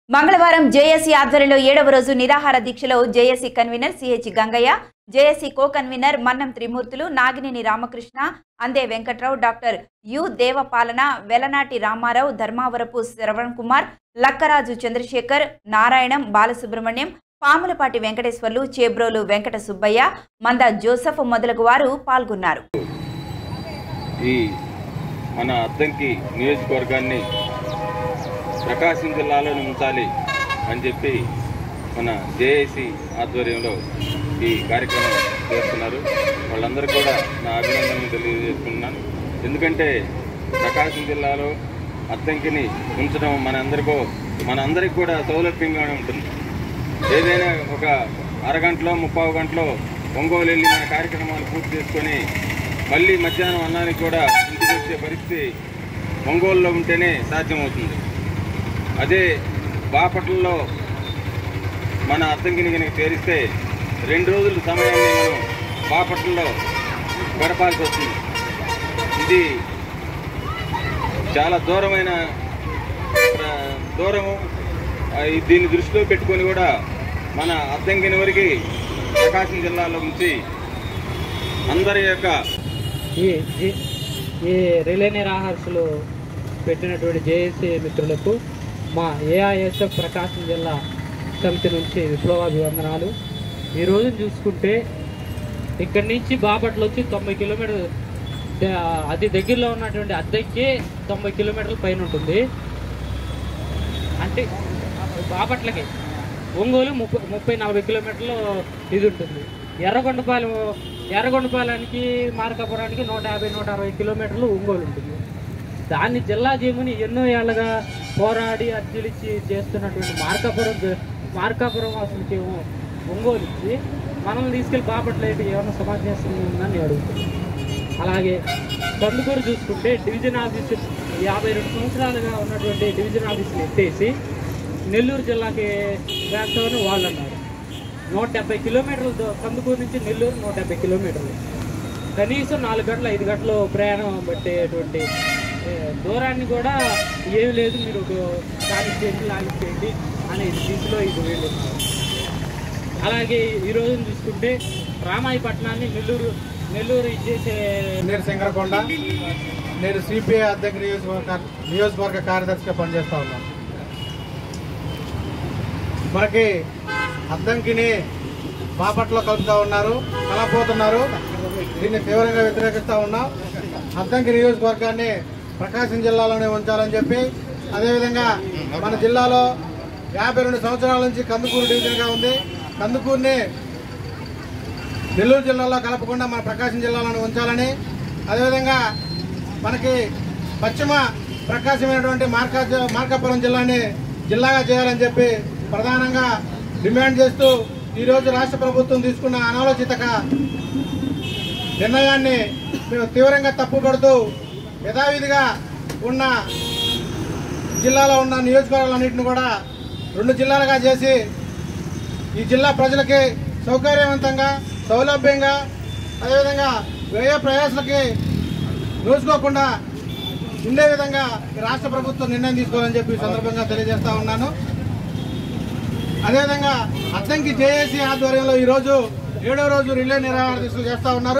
మంగళవారం జేఏసీ ఆధ్వర్యంలో ఏడవ రోజు నిరాహార దీక్షలో JAC convener CH Gangaiah JAC co convener Mannam Trimurthulu Nagineni Ramakrishna Ande Venkatrao doctor U Devapalana Velanati Ramarao Dharmavarapu Sravan Kumar Lakkaraju Chandrashekar Narayanam Balasubrahmanyam Pamulapati Venkateswarlu Chebrolu Venkata Subbaiah మంద జోసఫ్ మొదలగు వారు పాల్గొన్నారు ఈ మన అద్దంకి నియోజకవర్గాన్ని ప్రకాశం జిల్లాలోనే ఉంచాలి అని చెప్పి మన జేఏసీ ఆధ్వర్యంలో ఈ కార్యక్రమం చేస్తున్నారు వాళ్ళందరూ కూడా నా అభినందనలు తెలియజేస్తున్నాను ఎందుకంటే ప్రకాశం జిల్లాలో అద్దంకిని ఉంచడం మనందరికో మనందరికి కూడా సౌలభ్యంగానే ఉంటుంది ఏదైనా ఒక అరగంటలో ముప్పావు గంటలో ఒంగోలు వెళ్ళి మన కార్యక్రమాలు పూర్తి చేసుకొని మళ్ళీ మధ్యాహ్నం అన్నానికి కూడా ఇంటికి వచ్చే పరిస్థితి ఒంగోలులో ఉంటేనే సాధ్యమవుతుంది అదే బాపట్లలో మన అద్దంకిని కనుక చేరిస్తే రెండు రోజుల సమయాన్ని మనం బాపట్లలో గడపాల్సి వస్తుంది ఇది చాలా దూరమైన ప్ర- దూరము ఆ, ఈ- దీన్ని దృష్టిలో పెట్టుకొని కూడా మన అద్దంకిని వరకు ప్రకాశం జిల్లాలో నుంచి అందరి యొక్క ఈ జి- ఈ రిలే నిరాహార్సులు పెట్టినటువంటి జేఏసీ మిత్రులకు మా ఏఐఎస్ఎఫ్ ప్రకాశం జిల్లా సమితి నుంచి విప్లవాభివందనాలు ఈ రోజు చూసుకుంటే ఇక్కడి నుంచి బాపట్ల వచ్చి తొంభై కిలోమీటర్ ద- అతి దగ్గరలో ఉన్నటువంటి అద్దెకి తొంభై కిలోమీటర్ల పైన ఉంటుంది అంటే బాపట్లకి ఒంగోలు ముప్పై ముప్పై నలభై కిలోమీటర్లు ఇది ఉంటుంది ఎర్రగొండపాలెం ఎర్రగొండపాలెనికి మార్కాపురానికి నూట యాభై నూట అరవై కిలోమీటర్లు ఒంగోలు ఉంటుంది దాన్ని జిల్లా జీవుని ఎన్నో ఏళ్ళగా పోరాడి అర్జీలిచ్చి చేస్తున్నటువంటి మార్కాపురం జ- మార్కాపురం అసలుకి ఒ- ఒంగోలు ఇచ్చి మనల్ని తీసుకెళ్ళి బాపట్ల ఏంటి ఏమైనా సమాజం ఉందని అడుగుతున్నాం అలాగే కందుకూరు చూసుకుంటే డివిజన్ ఆఫీస్ యాభై రెండు సంవత్సరాలుగా ఉన్నటువంటి డివిజన్ ఆఫీస్ని ఎత్తేసి నెల్లూరు జిల్లాకి వేస్తామని వాళ్ళు అన్నారు నూట డెబ్బై కిలోమీటర్లు దో- కందుకూరు నుంచి నెల్లూరు నూట డెబ్బై కిలోమీటర్లు కనీసం నాలుగు గంటలు ఐదు గంటలు ప్రయాణం పట్టేటువంటి ఏ, దూరాన్ని కూడా ఏమి లేదు మీరు కానిచ్చేయండి లాగిచ్చేయండి అనే దిశలో ఇది వెళ్ళింది అలాగే ఈ రోజున చూసుకుంటే రామాయపట్నాన్ని నెల్లూరు నెల్లూరు ఇచ్చేసే నేను శంకరకొండ నేను సిపిఐ అధ్యక్ష నియోజకవర్గ నియోజకవర్గ కార్యదర్శిగా పనిచేస్తా ఉన్నాను మనకి అద్దంకిని బాపట్లో కలుపుతా ఉన్నారు కలపోతున్నారు దీన్ని తీవ్రంగా వ్యతిరేకిస్తూ ఉన్నాం అద్దంకి నియోజకవర్గాన్ని ప్రకాశం జిల్లాలోనే ఉంచాలని చెప్పి అదేవిధంగా మన జిల్లాలో యాభై రెండు సంవత్సరాల నుంచి కందుకూరు డివిజన్గా ఉంది కందుకూరుని నెల్లూరు జిల్లాలో కలపకుండా మన ప్రకాశం జిల్లాలోనే ఉంచాలని అదేవిధంగా మనకి పశ్చిమ ప్రకాశమైనటువంటి మార్కా మార్కాపురం జిల్లాని జిల్లాగా చేయాలని చెప్పి ప్రధానంగా డిమాండ్ చేస్తూ ఈరోజు రాష్ట్ర ప్రభుత్వం తీసుకున్న అనాలోచిత నిర్ణయాన్ని మేము తీవ్రంగా తప్పుపడుతూ యథావిధిగా ఉన్న జిల్లాలో ఉన్న నియోజకవర్గాలన్నింటిని కూడా రెండు జిల్లాలుగా చేసి ఈ జిల్లా ప్రజలకి సౌకర్యవంతంగా సౌలభ్యంగా అదేవిధంగా వ్యయ ప్రయాసాలకి నోచుకోకుండా ఉండే విధంగా ఈ రాష్ట్ర ప్రభుత్వం నిర్ణయం తీసుకోవాలని చెప్పి ఈ సందర్భంగా తెలియజేస్తా ఉన్నాను అదేవిధంగా అద్దంకి జేఏసీ ఆధ్వర్యంలో ఈరోజు ఏడో రోజు రిలే నిరాహార దీక్షలు చేస్తా ఉన్నారు